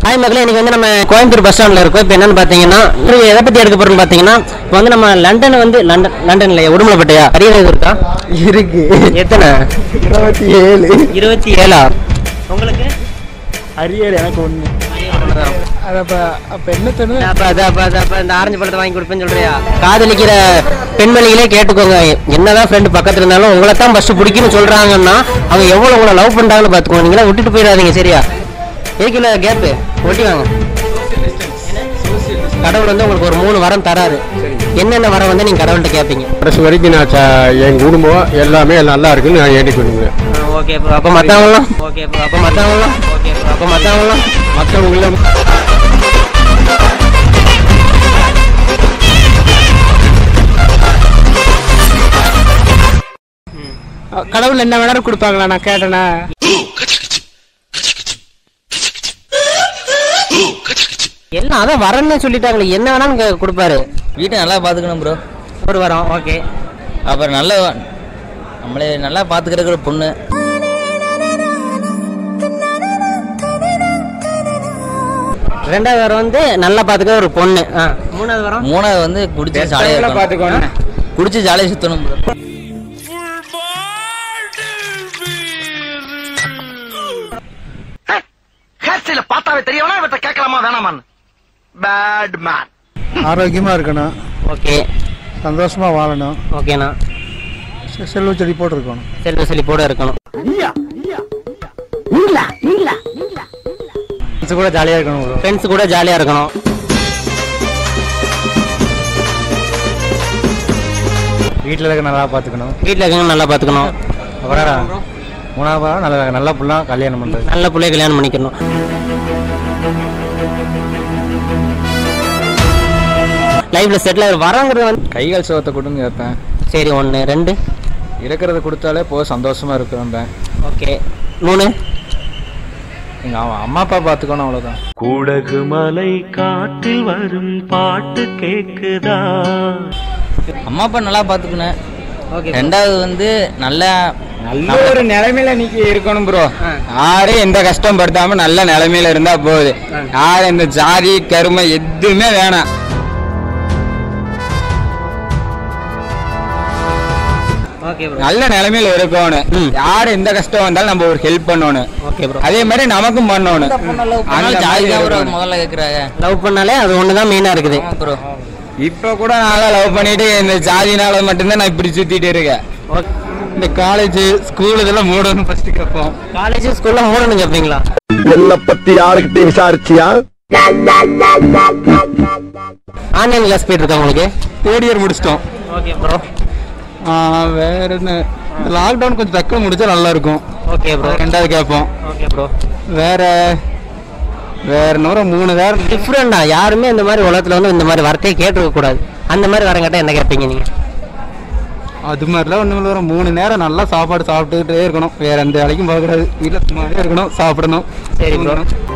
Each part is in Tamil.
ஹாய் மக்களே இன்னைக்கு வந்து நம்ம கோயம்புத்தூர் பஸ் ஸ்டாண்ட்ல இருக்கோம் இப்போ என்னன்னு பார்த்தீங்கன்னா இன்னைக்கு எதை பத்தி எடுக்க போறோம்னு பார்த்தீங்கன்னா இப்போ வந்து நம்ம லண்டன் வந்து லண்டன் லண்டன் இல்லையா உடுமலைப்பட்டையா அரியர் எது இருக்கா இருக்கு எத்தனை இருபத்தி ஏழு இருபத்தி ஏழா உங்களுக்கு அரியர் எனக்கு ஒண்ணு அது அப்ப அப்ப என்ன தோணுது அப்ப அது அப்ப அது அப்ப இந்த ஆரஞ்சு பழத்தை வாங்கி கொடுப்பேன்னு சொல்றியா காதலிக்கிற பெண்மணிகளே கேட்டுக்கோங்க என்னதான் ஃப்ரெண்டு பக்கத்துல இருந்தாலும் உங்களை தான் ஃபர்ஸ்ட் பிடிக்கும்னு சொல்றாங்கன்னா அவங்க எவ்வளவு உங்களை லவ் பண்றாங்கன்னு பாத்துக்கோங்க நீங்களா விட்டுட்டு போயிடாதீங்க சரியா எதுக்கு இல்ல கேப்பு ஒட்டி வாங்க கடவுள் வந்து உங்களுக்கு ஒரு மூணு வரம் தராரு என்னென்ன வரம் வந்து நீங்க கடவுள்கிட்ட கேட்பீங்க கடைசி வரைக்கும் நான் ச- என் குடும்பம் எல்லாமே நல்லா இருக்குன்னு நான் ஏற்றி கொடுங்க ஓகே அப்ப மத்தவங்களாம் ஓகே அப்ப மத்தவங்களாம் ஓகே அப்ப மத்தவங்களாம் மற்றவங்கள கடவுள் என்ன வேணாலும் கொடுப்பாங்களா நான் கேட்டேனா எல்லாம் அதான் வரேன்னு சொல்லிட்டாங்களே என்ன வேணாலும் கே- கொடுப்பாரு வீட்டை நல்லா பார்த்துக்கணும் ப்ரோ ஒரு வரம் ஓகே அப்புறம் நல்ல நம்மளே நல்லா பார்த்துக்கிற ஒரு பொண்ணு ரெண்டாவது வரம் வந்து நல்லா பாத்துக்க ஒரு பொண்ணு ஆ. மூணாவது வரம் மூணாவது வந்து குடிச்சு ஜாலியாக பார்த்துக்கோங்க குடிச்சு ஜாலியாக சுற்றணும் ப்ரோ ஹேர்ஸ்டைல பார்த்தாவே தெரியவனா இவற்றை கேட்கலாமா வேணாமான்னு பேட் மேன் ஆரோக்கியமா இருக்கணும் ஓகே சந்தோஷமா வாழணும் ஓகேண்ணா செ- செல்வ செடி போட்டிருக்கணும் செல்வ செழிப்போட இருக்கணும் கூட ஜாலியா இருக்கணும் bro. ஃப்ரெண்ட்ஸ் கூட ஜாலியா இருக்கணும் வீட்டில் இருக்க நல்லா பார்த்துக்கணும் வீட்டில் இருக்கவங்க நல்லா பார்த்துக்கணும் அப்புறம் மூணாவது நல்ல நல்ல புள்ள கல்யாணம் பண்றது நல்ல பிள்ளைய கல்யாணம் பண்ணிக்கணும் லைஃப்ல செட்டில் ஆகிற வரங்கிறது வந்து கைகால் சுகத்தை கொடுங்க கேட்பேன் சரி ஒன்று ரெண்டு இருக்கிறத கொடுத்தாலே போ சந்தோஷமா இருக்கிறேன் ஓகே மூணு எங்க அவன் அம்மா அப்பா பார்த்துக்கணும் அவ்வளவுதான் குடகு மலை காட்டில் வரும் பாட்டு கேக்குதா அம்மா அப்பா நல்லா பார்த்துக்கணும் ஓகே ரெண்டாவது வந்து நல்லா நல்ல ஒரு நிலைமையில நீங்க இருக்கணும் ப்ரோ யாரும் எந்த கஷ்டம் படுத்தாம நல்ல நிலைமையில இருந்தா போகுது யாரும் இந்த ஜாதி கருமை எதுவுமே வேணாம் ஓகே ப்ரோ நல்ல நிலைமையில இருக்கணும் யாரும் எந்த கஷ்டம் வந்தாலும் நம்ம ஒரு ஹெல்ப் பண்ணணும் ஓகே ப்ரோ அதே மாதிரி நமக்கும் பண்ணணும் ஆனால் அந்த ஜாதி மாதிரி தான் bro இருக்கணும். முதல்ல கேட்குறாங்க லவ் பண்ணாலே அது ஒன்று தான் மெயினாக இருக்குது ப்ரோ இப்ப கூட நான் லவ் பண்ணிட்டு இந்த ஜாதினால மட்டும்தான் நான் இப்படி சுத்திட்டு இருக்கேன் ஓகே இந்த காலேஜ் ஸ்கூல் இதெல்லாம் மூடணும் ஃபர்ஸ்ட் கேட்போம் காலேஜ் ஸ்கூல்லாம் மூடணும் கேட்பீங்களா என்ன பத்தி யாருக்கிட்ட விசாரிச்சியா ஆன்லைன் கிளாஸ் போயிட்டு இருக்கா உங்களுக்கு தேர்ட் இயர் முடிச்சிட்டோம் ஓகே ப்ரோ வேற என்ன லாக்டவுன் கொஞ்சம் தக்க முடிச்சா நல்லா இருக்கும் ஓகே ப்ரோ ரெண்டாவது கேட்போம் ஓகே ப்ரோ வேற வேற நூறு மூணு வேற டிஃப்ரெண்டா யாருமே இந்த மாதிரி உலகத்துல வந்து இந்த மாதிரி வார்த்தையை கேட்டிருக்க கூடாது அந்த மாதிரி வரங்கிட்ட என்ன கேட்பீங்க நீங்க அது மாதிரிலாம் ஒன்றும் வர மூணு நேரம் நல்லா சாப்பாடு சாப்பிட்டுக்கிட்டே இருக்கணும் வேற எந்த வேலைக்கும் போகக்கூடாது வீட்டில் சும்மாவே இருக்கணும் சாப்பிடணும் சரி bro.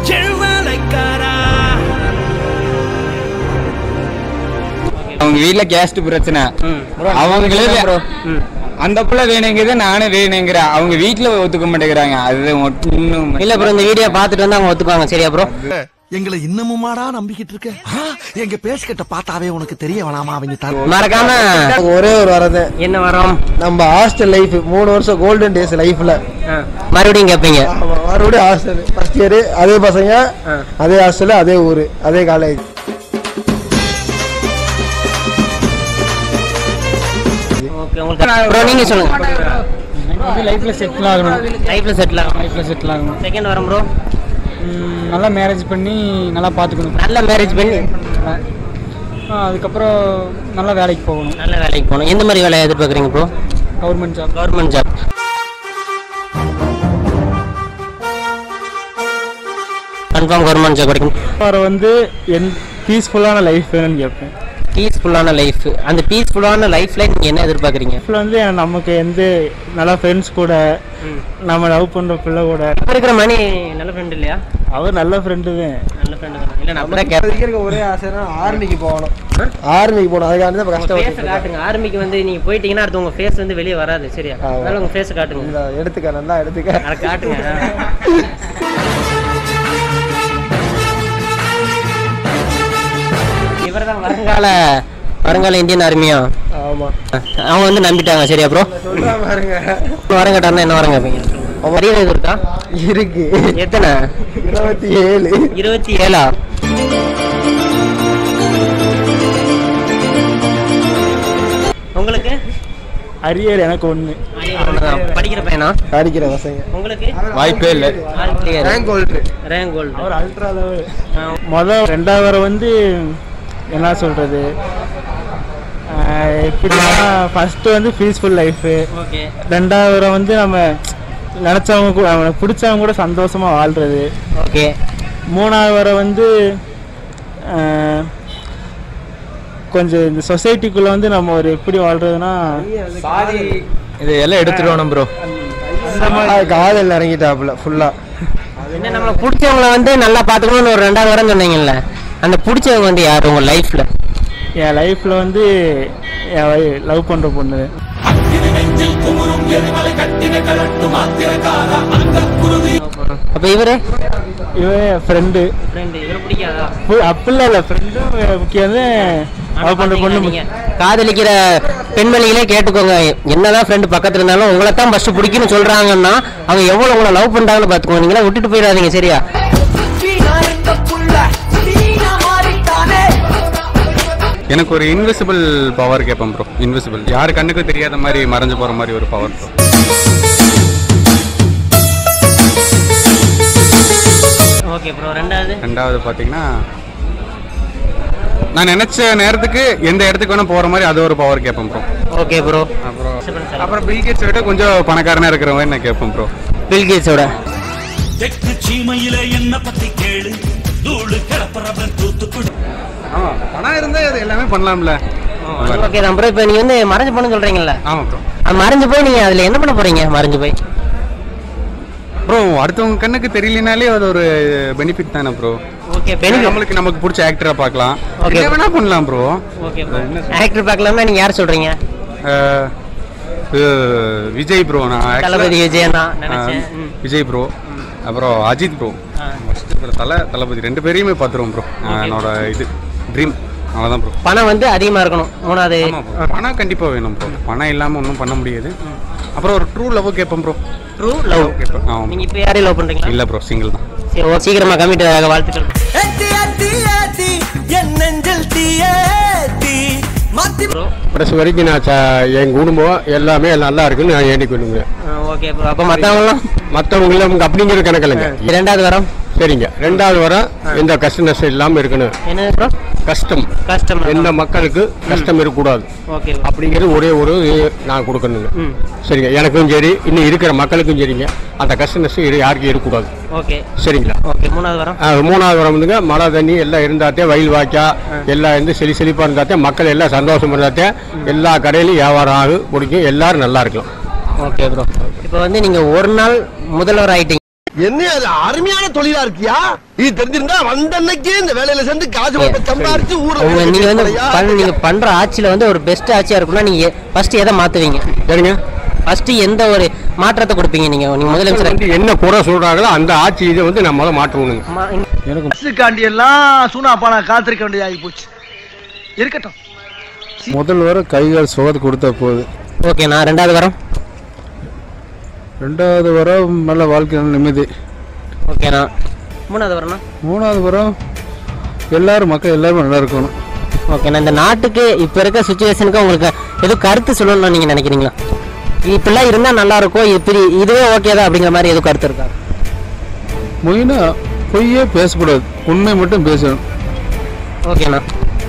அவங்க வீட்ல கேஸ்ட் பிரச்சனை அவங்களே ம். அந்த புள்ள வேணுங்கிறது நானும் வேணுங்கிறேன் அவங்க வீட்ல ஒத்துக்க மாட்டேங்கிறாங்க அது ஒன்றும் இல்ல ப்ரோ இந்த வீடியோ பார்த்துட்டு வந்து அவங்க ஒத்துக்குவாங்க சரியா ப்ரோ எங்களை இன்னமுமாடா நம்பிக்கிட்டு இருக்க ஆ, எங்க பேசிக்கிட்ட பார்த்தாவே உனக்கு தெரிய வேணாமா அவங்க தர மறக்காம ஒரே ஒரு வரது என்ன வரோம் நம்ம ஹாஸ்டல் லைஃப் மூணு வருஷம் கோல்டன் டேஸ் லைஃப்ல மறுபடியும் கேட்பீங்க மறுபடியும் ஹாஸ்டல் ஃபர்ஸ்ட் இயர் அதே பசங்க ஆ. அதே ஹாஸ்டல் அதே ஊரு அதே காலேஜ் ஓகே உங்களுக்கு ப்ரோ நீங்க சொல்லுங்க லைஃப்ல செட்டில் ஆகணும் லைஃப்ல செட்டில் ஆகும் லைஃப்ல செட்டில் ஆகணும் செகண்ட் வரம் ப்ரோ நல்லா மேரேஜ் பண்ணி நல்லா பார்த்துக்கணும் நல்ல மேரேஜ் பண்ணி அதுக்கப்புறம் நல்லா வேலைக்கு போகணும் நல்ல வேலைக்கு போகணும் எந்த மாதிரி வேலையை எதிர்பார்க்குறீங்க bro government job government job confirm government job கிடைக்கும் அப்புறம் வந்து என் பீஸ்ஃபுல்லான லைஃப் வேணும்னு கேட்பேன் பீஸ்ஃபுல்லான லைஃப் அந்த பீஸ்ஃபுல்லான லைஃப்ல நீங்க என்ன எதிர்பார்க்குறீங்க லைஃப்ல வந்து நமக்கு எந்த நல்ல ஃப்ரெண்ட்ஸ் கூட நம்ம லவ் பண்ற பிள்ளை கூட இப்போ இருக்கிற மணி நல்ல ஃப்ரெண்ட் இல்லையா அவர் நல்ல ஃப்ரெண்டு தான் நல்ல ஃப்ரெண்டு தான் இல்லை நான் கூட கேட்பேன் இருக்க ஒரே ஆசைனா ஆர்மிக்கு போகணும் ஆர்மிக்கு போகணும் அதுக்காண்டி தான் ஃபேஸை கஷ்டப்பட்டு காட்டுங்க ஆர்மிக்கு வந்து நீங்க போயிட்டீங்கன்னா அடுத்து உங்க ஃபேஸ் வந்து வெளியே வராது சரியா ஆமா. அதனால உங்க ஃபேஸை காட்டுங்க இந்த எடுத்துக்க நல்லா எடுத்துக்க அதை காட்டுங்க வருங்கால வருங்கால இந்தியன் ஆர்மியா ஆமா அவங்க வந்து நம்பிட்டாங்க சரியா ப்ரோ சொல்றா பாருங்க வரம் கேட்டாருன்னா என்ன வரம் கேட்பீங்க மரியாதை இது இருக்கா இருக்கு எத்தனை இருபத்தி ஏழு இருபத்தி ஏழா உங்களுக்கு அரியர் எனக்கு ஒண்ணு படிக்கிற பையனா அடிக்கிற பசங்க உங்களுக்கு வாய்ப்பே இல்லை ரேங்க் ஹோல்டர் ரேங்க் கோல்டு அவர் அல்ட்ரா லெவல் முதல் ரெண்டாவது வரை வந்து என்ன சொல்றது ஆஹ் எப்படின்னா ஃபர்ஸ்ட் வந்து பீஸ்ஃபுல் லைஃபு ஓகே ரெண்டாவது வரை வந்து நம்ம நினச்சவங்க கூட அவனுக்கு பிடிச்சவங்க கூட சந்தோஷமா வாழ்றது ஓகே மூணாவது வரை வந்து ஆஹ், கொஞ்சம் இந்த சொசைட்டிக்குள்ள வந்து நம்ம ஒரு எப்படி வாழ்றதுன்னா இது எல்லாம் எடுத்துருவோம் ப்ரோ காதல் இறங்கிட்டாப்புல ஃபுல்லா என்ன நம்மள பிடிச்சவங்கள வந்து நல்லா பாத்துக்கணும்னு ஒரு ரெண்டாவது வரம் சொன்னீங்கல்ல அந்த பிடிச்சவங்க வந்து யார் உங்க லைஃப்ல என் லைஃப்ல வந்து என் லவ் பண்ற பொண்ணு அப்ப இவரு இவன் என் ஃப்ரெண்டு ஃப்ரெண்டு இவரு பிடிக்காதா அப்படிலாம் இல்லை ஃப்ரெண்டும் முக்கியம் வந்து லவ் பண்ற பொண்ணு நீங்க காதலிக்கிற பெண்மணிகளே கேட்டுக்கோங்க என்னதான் ஃப்ரெண்டு பக்கத்துல இருந்தாலும் உங்களை தான் ஃபர்ஸ்ட் பிடிக்கும்னு சொல்றாங்கன்னா அவங்க எவ்வளவு உங்களை லவ் பண்றாங்கன்னு பாத்துக்கோங்க நீங்களா விட்டுட்டு போயிடாதீங்க சரியா எனக்கு ஒரு இன்விசிபிள் பவர் கேட்பேன் ப்ரோ இன்விசிபிள் யார் கண்ணுக்கும் தெரியாத மாதிரி மறைஞ்சு போற மாதிரி ஒரு பவர் ப்ரோ ஓகே ப்ரோ ரெண்டாவது ரெண்டாவது பார்த்தீங்கன்னா நான் நினைச்ச நேரத்துக்கு எந்த இடத்துக்கு வேணா போற மாதிரி அது ஒரு பவர் கேட்பேன் ப்ரோ ஓகே ப்ரோ அப்புறம் அப்புறம் பில்கேட்ஸ் விட கொஞ்சம் பணக்காரனா இருக்கிற மாதிரி நான் கேட்பேன் ப்ரோ பில்கேட்ஸோட தெற்கு சீமையில என்ன பத்தி கேளு தூளு கிளப்புறவன் தூத்துக்குடி ஆமா பணம் இருந்தா அது எல்லாமே பண்ணலாம்ல ஓகே தான் ப்ரோ இப்போ நீங்க வந்து மறைஞ்சு போகணும்னு சொல்றீங்கல்ல ஆமா ப்ரோ அது மறைஞ்சு போய் நீங்க அதுல என்ன பண்ண போறீங்க மறைஞ்சு போய் ப்ரோ அடுத்தவங்க கண்ணுக்கு தெரியலனாலே அது ஒரு பெனிஃபிட் தானே ப்ரோ ஓகே நம்மளுக்கு நமக்கு பிடிச்ச ஆக்டரா பார்க்கலாம் Okay. என்ன வேணா பண்ணலாம் ப்ரோ ஓகே ஆக்டர் பார்க்கலாம்னா நீங்க யார் சொல்றீங்க விஜய் ப்ரோ நான் actually- தளபதி விஜயன் தான் ஆ, நினைச்சேன் ம். விஜய் ப்ரோ அப்புறம் அஜித் ப்ரோ தலை தளபதி ரெண்டு பேரையுமே பார்த்துருவோம் ப்ரோ என்னோட இது ட்ரீம் அவ்வளோதான் ப்ரோ பணம் வந்து அதிகமா இருக்கணும் மூணாவது ஆமா bro. பணம் கண்டிப்பாக வேணும் ப்ரோ பணம் இல்லாமல் ஒன்றும் பண்ண முடியாது அப்புறம் ஒரு ட்ரூ லவ் கேட்பேன் ப்ரோ ட்ரூ லவ் கேட்பேன் ஆமாம் நீங்க இப்போ யாரையும் லவ் பண்றீங்களா இல்லை ப்ரோ சிங்கிள் தான் சரி ஓ சீக்கிரமா கமிட் ஆக வாழ்த்துக்கள் ப்ரோ கடைசி வரைக்கும் நான் ச- என் குடும்பம் எல்லாமே நல்லா இருக்குன்னு நான் ஏண்டி கொள்ளுங்க ஓகே ப்ரோ அப்போ மற்றவங்களாம் மற்றவங்கள உங்க அப்படிங்கிற கணக்கில்லைங்க ரெண்டாவது வரம் சரிங்க ரெண்டாவது வர எந்த கஷ்ட நஷ்டம் இல்லாமல் இருக்கணும் என்ன ப்ரோ கஷ்டம் கஷ்டம் எந்த மக்களுக்கு கஷ்டம் இருக்கக்கூடாது ஓகே அப்படிங்கிறது ஒரே ஒரு இது நான் கொடுக்கணுங்க ம் சரிங்க எனக்கும் சரி இன்னும் இருக்கிற மக்களுக்கும் சரிங்க அந்த கஷ்ட நஷ்டம் இரு- யாருக்கும் இருக்கக்கூடாது ஓகே சரிங்களா ஓகே மூணாவது வரம் ஆ, மூணாவது வரம் வந்துங்க மழை தண்ணி எல்லாம் இருந்தாத்தே வயல் வாய்க்கா எல்லாம் இருந்து செழி செழிப்பாக இருந்தாத்தே மக்கள் எல்லாம் சந்தோஷம் இருந்தாத்தே எல்லா கடையிலும் வியாபாரம் ஆகு பிடிக்கும் எல்லாரும் நல்லா இருக்கலாம் ஓகே ப்ரோ இப்போ வந்து நீங்க ஒரு நாள் முதல்வர் ஆயிட்டீங்க என்ன அது அருமையான தொழிலா இருக்கியா இது தெரிஞ்சிருந்தா வந்த அன்னைக்கே இந்த வேலையில சேர்ந்து காசு பணத்தை சம்பாரிச்சு ஊரை உங்க நீங்க வந்து போலையா? பண்- நீங்க பண்ற ஆட்சியில வந்து ஒரு பெஸ்ட் ஆட்சியா இருக்கும்னா நீங்க ஃபர்ஸ்ட் எதை மாத்துவீங்க சரிங்க ஃபர்ஸ்ட் எந்த ஒரு மாற்றத்தை கொடுப்பீங்க நீங்க நீங்க முதலமைச்சர் வந்து என்ன குறை சொல்றாங்களோ அந்த ஆட்சி இதை வந்து நம்ம முதல்ல மாற்றணுங்க பஸ்ஸுக்காண்டி எல்லாம் சூனாப்பானா காத்திருக்க வேண்டியதாகி போச்சு இருக்கட்டும் முதல் வர கைகால் சுகத்தை கொடுத்தா போகுது ஓகே நான் ரெண்டாவது வரம் ரெண்டாவது வரம் நல்ல வாழ்க்கை நிம்மதி ஓகேண்ணா மூணாவது வரணும் மூணாவது வரம் எல்லாரும் மக்கள் எல்லாரும் நல்லா இருக்கணும் ஓகேண்ணா இந்த நாட்டுக்கு இப்போ இருக்க சுச்சுவேஷனுக்கு உங்களுக்கு எதுவும் கருத்து சொல்லணும்னு நீங்கள் நினைக்கிறீங்களா இப்படிலாம் இருந்தால் நல்லா இருக்கும் இப்படி இதுவே ஓகே தான் அப்படிங்கிற மாதிரி எதுவும் கருத்து இருக்கா மொயினா பொய்யே பேசக்கூடாது உண்மை மட்டும் பேசணும் ஓகேண்ணா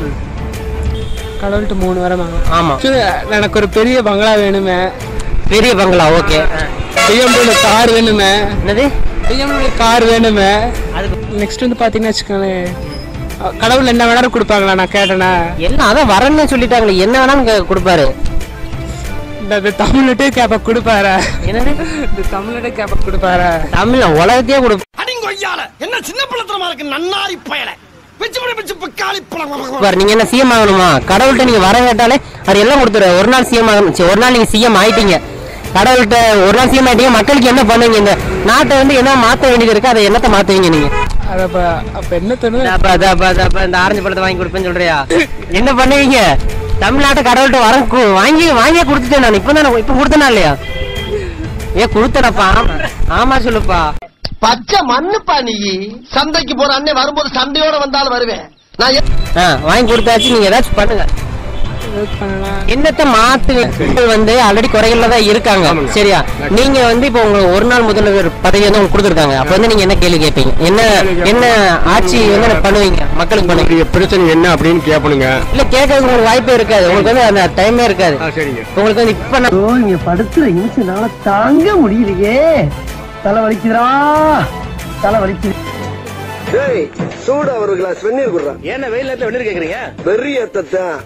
கடவுள்கிட்ட மூணு வரம் ஆமாம் எனக்கு ஒரு பெரிய பங்களா வேணுமே பெரிய பங்களா ஓகே பிஎம்டபிள்யூ கார் வேணுமே என்னது பிஎம்டபிள்யூ கார் வேணுமே அதுக்கு நெக்ஸ்ட் வந்து பார்த்தீங்கன்னா வச்சுக்கோங்களேன் கடவுள் என்ன வேணாலும் கொடுப்பாங்களா நான் கேட்டேனா எல்லாம் அதான் வரேன்னு சொல்லிட்டாங்களே என்ன வேணாலும் கே- கொடுப்பாரு இந்த தமிழ்நாட்டே கேப்ப கொடுப்பாரா என்னது இந்த தமிழ்நாட்டே கேப்ப கொடுப்பாரா தமிழ் உலகத்தையே கொடு அடிங்கொய்யால என்ன சின்ன பிள்ளத்தனமா இருக்கு நன்னாரி பயல பிச்சு பிடி பிச்சு பிக்காளி பழம் கொடுப்பாரு நீங்க என்ன சிஎம் ஆகணுமா கடவுள்கிட்ட நீங்க வர கேட்டாலே அவர் எல்லாம் கொடுத்துரு ஒரு நாள் சிஎம் ஆகணும் சரி, ஒரு நாள் நீங்க சிஎம் ஆயிட்டீங்க கடவுள்கிட்ட ஒரு நாள் சிஎம் ஆயிட்டீங்க மக்களுக்கு என்ன பண்ணுவீங்க இந்த நாட்டை வந்து என்ன மாத்த வேண்டியது இருக்கு அதை என்னத்தை மாத்துவீங்க நீங்க அது அப்போ அப்போ என்ன தோணுது அப்ப அது அப்ப அது அப்ப இந்த ஆரஞ்சு பழத்தை வாங்கி கொடுப்பேன்னு சொல்றியா என்ன பண்ணுவீங்க தமிழ்நாட்டு கடவுள்கிட்ட வர கு- வாங்கி வாங்கியே கொடுத்துட்டேன் நான் இப்ப தானே இப்ப கொடுத்தனா இல்லையா ஏன் கொடுத்தனப்பா ஆமா சொல்லுப்பா பச்சை மண்ணுப்பா நீ சந்தைக்கு போற அண்ணன் வரும்போது சண்டையோட வந்தாலும் வருவேன் நான் எ- ஆ, வாங்கி கொடுத்தாச்சு நீங்க ஏதாச்சும் பண்ணுங்க என்னத்த மாத்து வந்து ஆல்ரெடி குறைகள்ல தான் இருக்காங்க சரியா நீங்க வந்து இப்போ உங்க ஒரு நாள் முதல்வர் பதவி வந்து உங்களுக்கு கொடுத்துருக்காங்க அப்ப வந்து நீங்க என்ன கேள்வி கேட்பீங்க என்ன என்ன ஆட்சி வந்து பண்ணுவீங்க மக்களுக்கு பண்ணுவீங்க உங்களுடைய பிரச்சனை என்ன அப்படின்னு கேட்பணுங்க இல்ல கேட்கறதுக்கு உங்களுக்கு வாய்ப்பே இருக்காது உங்களுக்கு வந்து அந்த டைமே இருக்காது ஆ சரிங்க உங்களுக்கு வந்து இப்ப நான் இங்க படுத்துற நிமிஷம்னால தாங்க முடியலையே தலை வலிக்குதுடா தலை வலிக்குது டேய் சூடா ஒரு கிளாஸ் வெந்நீர் குடுறா என்ன வெயில வெந்நீர் கேக்குறீங்க வெறிய தத்தான்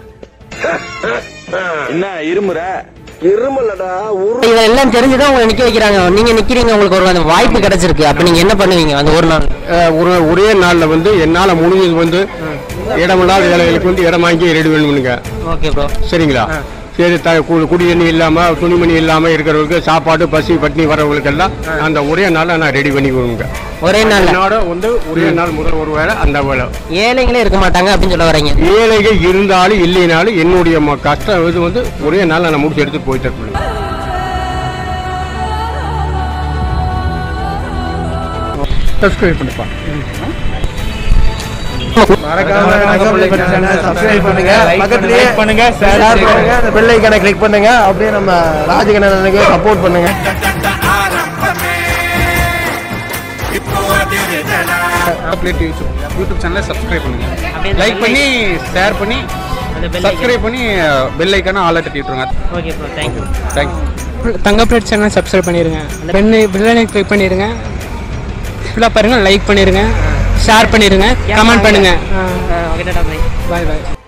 என்ன இருமுற இருமலடா உரு இதெல்லாம் தெரிஞ்சுதான் உங்களை நிக்க வைக்கிறாங்க நீங்க நிக்கிறீங்க உங்களுக்கு ஒரு அந்த வாய்ப்பு கிடைச்சிருக்கு அப்ப நீங்க என்ன பண்ணுவீங்க அந்த ஒரு நாள் அஹ், ஒரு ஒரே நாள்ல வந்து என்னால முடிஞ்சது வந்து இடமில்லாத வேலைகளுக்கு வந்து இடம் வாங்கி ரெடி பண்ணணுங்க ஓகே ப்ரோ சரிங்களா சரி த கு- குடி தண்ணி இல்லாம துணிமணி இல்லாம இருக்கிறவங்களுக்கு சாப்பாடு பசி பட்டினி வரவங்களுக்கு எல்லாம் அந்த ஒரே நாள்ல நான் ரெடி பண்ணி கொடுங்க ஒரே நாள்ல என்னோட வந்து ஒரே நாள் முதல் ஒரு வேலை அந்த வேலை ஏழைங்களே இருக்க மாட்டாங்க அப்படின்னு சொல்ல வரீங்க ஏழைகள் இருந்தாலும் இல்லைனாலும் என்னுடைய ம- கஷ்டம் இது வந்து ஒரே நாள் நான் முடிச்சு எடுத்து போயிட்டு இருக்கேன் சப்ஸ்கிரைப் பண்ணிப்பா சப்ஸ்கிரைப் பண்ணுங்க பக்கத்துலயே Like பண்ணுங்க share ஷேர் பண்ணுங்க. பண்ணுங்க அந்த பெல் ஐக்கானை கிளிக் பண்ணுங்க அப்படியே நம்ம ராஜகண்ணனுக்கு சப்போர்ட் பண்ணுங்க அப்டேட் யூடியூப் யூடியூப் சேனலை சப்ஸ்கிரைப் பண்ணுங்க அப்படியே லைக் பண்ணி ஷேர் பண்ணி அந்த bell icon. சப்ஸ்கிரைப் பண்ணி பெல் ஐக்கான ஆளை தட்டி விட்டுருங்க ஓகே ப்ரோ தேங்க்யூ தேங்க்யூ தங்க பிளேட் சேனல் சப்ஸ்கிரைப் பண்ணிடுங்க பெண்ணு பில்லனை கிளிக் பண்ணிடுங்க ஃபுல்லாக பாருங்க லைக் பண்ணிடுங்க ஷேர் பண்ணிடுங்க கமெண்ட் பண்ணுங்க ஓகே டாடா பை பாய் பாய்